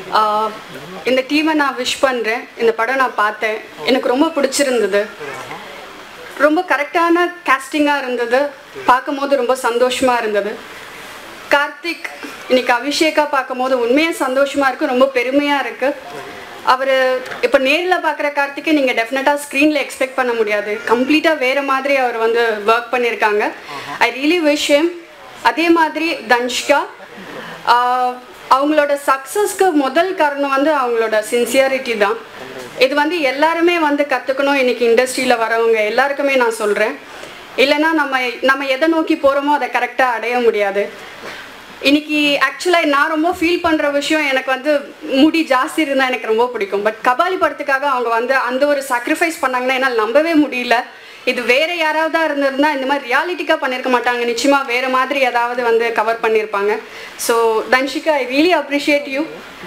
ஆஹ் இந்த டீமை நான் விஷ் பண்ணுறேன் இந்த படம் நான் பார்த்தேன் எனக்கு ரொம்ப பிடிச்சிருந்தது ரொம்ப கரெக்டான கேஸ்டிங்காக இருந்தது பார்க்கும்போது ரொம்ப சந்தோஷமாக இருந்தது கார்த்திக் இன்னைக்கு அபிஷேகா பார்க்கும்போது உண்மையாக சந்தோஷமாக இருக்குது ரொம்ப பெருமையாக இருக்குது அவர் இப்போ நேரில் பார்க்குற கார்த்திக்கை நீங்கள் டெஃபினட்டாக ஸ்க்ரீனில் எக்ஸ்பெக்ட் பண்ண முடியாது கம்ப்ளீட்டாக வேறு மாதிரி அவர் வந்து ஒர்க் பண்ணியிருக்காங்க ஐ ரியலி விஷ் him அதே மாதிரி தன்ஷ்கா ஆஹ் அவங்களோட சக்ஸஸ்க்கு முதல் காரணம் வந்து அவங்களோட சின்சியாரிட்டி தான் இது வந்து எல்லாருமே வந்து கற்றுக்கணும் இன்னைக்கு இண்டஸ்ட்ரியில் வரவங்க எல்லாருக்குமே நான் சொல்கிறேன் இல்லைன்னா நம்ம நம்ம எதை நோக்கி போகிறோமோ அதை கரெக்டாக அடைய முடியாது இன்னைக்கு ஆக்சுவலாக நான் ரொம்ப ஃபீல் பண்ணுற விஷயம் எனக்கு வந்து முடி ஜாஸ்தி இருந்தால் எனக்கு ரொம்ப பிடிக்கும் பட் கபாலி படத்துக்காக அவங்க வந்து அந்த ஒரு சாக்ரிஃபைஸ் பண்ணாங்கன்னா என்னால் நம்பவே முடியல இது வேற யாராவதா இருந்திருந்தா இந்த மாதிரி ரியாலிட்டிக்காக பண்ணியிருக்க மாட்டாங்க நிச்சயமாக வேற மாதிரி ஏதாவது வந்து கவர் பண்ணியிருப்பாங்க so Dhanshika I really appreciate you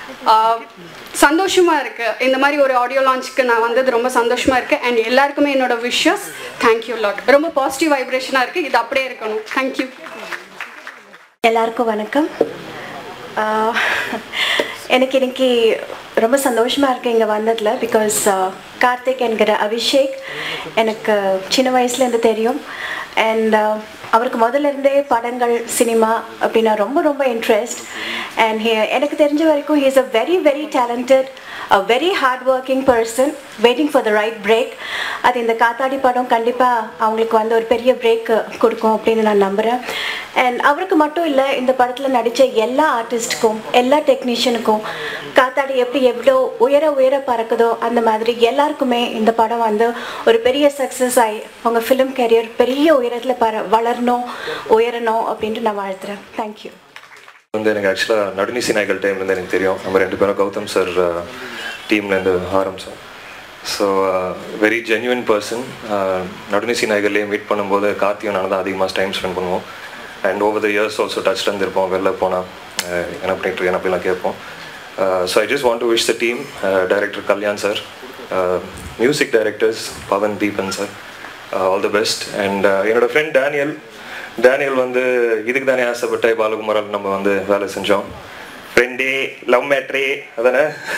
சந்தோஷமா இருக்கு இந்த மாதிரி ஒரு ஆடியோ லான்ச்சுக்கு நான் வந்தது ரொம்ப சந்தோஷமா இருக்கு அண்ட் எல்லாருக்குமே என்னோட விஷஸ் தேங்க்யூ லாட் ரொம்ப பாசிட்டிவ் வைப்ரேஷனாக இருக்கு இது அப்படியே இருக்கணும் தேங்க்யூ எல்லாருக்கும் வணக்கம் ஆஹ் எனக்கு இன்னைக்கு ரொம்ப சந்தோஷமாக இருக்கு இங்கே வந்ததில் பிகாஸ் கார்த்திக் என்கிற அபிஷேக் எனக்கு சின்ன வயசுலேருந்து தெரியும் அண்ட் அவருக்கு முதல்ல இருந்தே படங்கள் சினிமா அப்படின்னா ரொம்ப ரொம்ப இன்ட்ரெஸ்ட் அண்ட் எனக்கு தெரிஞ்ச வரைக்கும் he is a very very talented a very hard working person waiting for the right break அது இந்த காத்தாடி படம் கண்டிப்பாக அவங்களுக்கு வந்து ஒரு பெரிய பிரேக் கொடுக்கும் அப்படின்னு நான் நம்புகிறேன் அண்ட் அவருக்கு மட்டும் இல்லை இந்த படத்தில் நடித்த எல்லா ஆர்டிஸ்ட்டுக்கும் எல்லா டெக்னீஷியனுக்கும் காத்தாடி எப்படி எவ்வளோ உயர உயர பறக்குதோ அந்த மாதிரி எல்லாருக்குமே இந்த படம் வந்து ஒரு பெரிய சக்ஸஸ் ஆகி அவங்க ஃபிலிம் கெரியர் பெரிய உயரத்தில் பர வளரணும் உயரணும் அப்படின்ட்டு நான் வாழ்த்துறேன் தேங்க்யூ வந்து எனக்கு ஆக்சுவலாக நடுநிசி நாய்கள் டைம்லேருந்து எனக்கு தெரியும் நம்ம ரெண்டு பேரும் கௌதம் சார் டீம்லேருந்து ஆரம்பித்தோம் ஸோ வெரி ஜென்யூன் பர்சன் நடுநிசி நாய்கள்லேயே மீட் பண்ணும்போது கார்த்தியும் நான் தான் அதிகமாக டைம் ஸ்பெண்ட் பண்ணுவோம் and over the years also touch இருந்திருப்போம் வெளில போனால் என்ன பண்ணிட்டு இருக்கேன் அப்படிலாம் கேட்போம் so I just want to wish the team director Kalyan sir music directors Pavan Deepan sir all the best and என்னோட ஃப்ரெண்ட் டேனியல் டேனியல் வந்து இதுக்கு தானே ஆசைப்பட்ட பாலகுமாரால் நம்ம வந்து வேலை செஞ்சோம் ஃப்ரெண்டே லவ் மேட்ரே அதானே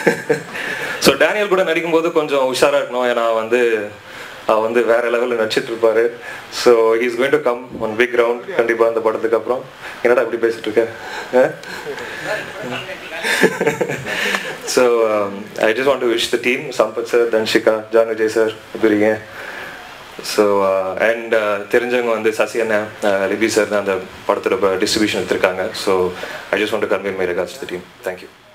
ஸோ டேனியல் கூட நடிக்கும்போது கொஞ்சம் உஷாராக இருக்கணும் ஏன்னா வந்து அவர் வந்து வேற லெவலில் நடிச்சிட்டு இருப்பாரு so is going to come on big ground கண்டிப்பாக அந்த படத்துக்கு அப்புறம் என்னடா இப்படி பேசிட்டு இருக்க so I just want to wish the team Sampath sir Dhanshika John Vijay sir எப்படி இருக்கீங்க ஸோ அண்ட் தெரிஞ்சவங்க வந்து சசி அண்ணன் லிபி சார் தான் அந்த படத்தோட டிஸ்ட்ரிபியூஷன் எடுத்திருக்காங்க so I just want to convey my regards the team thank you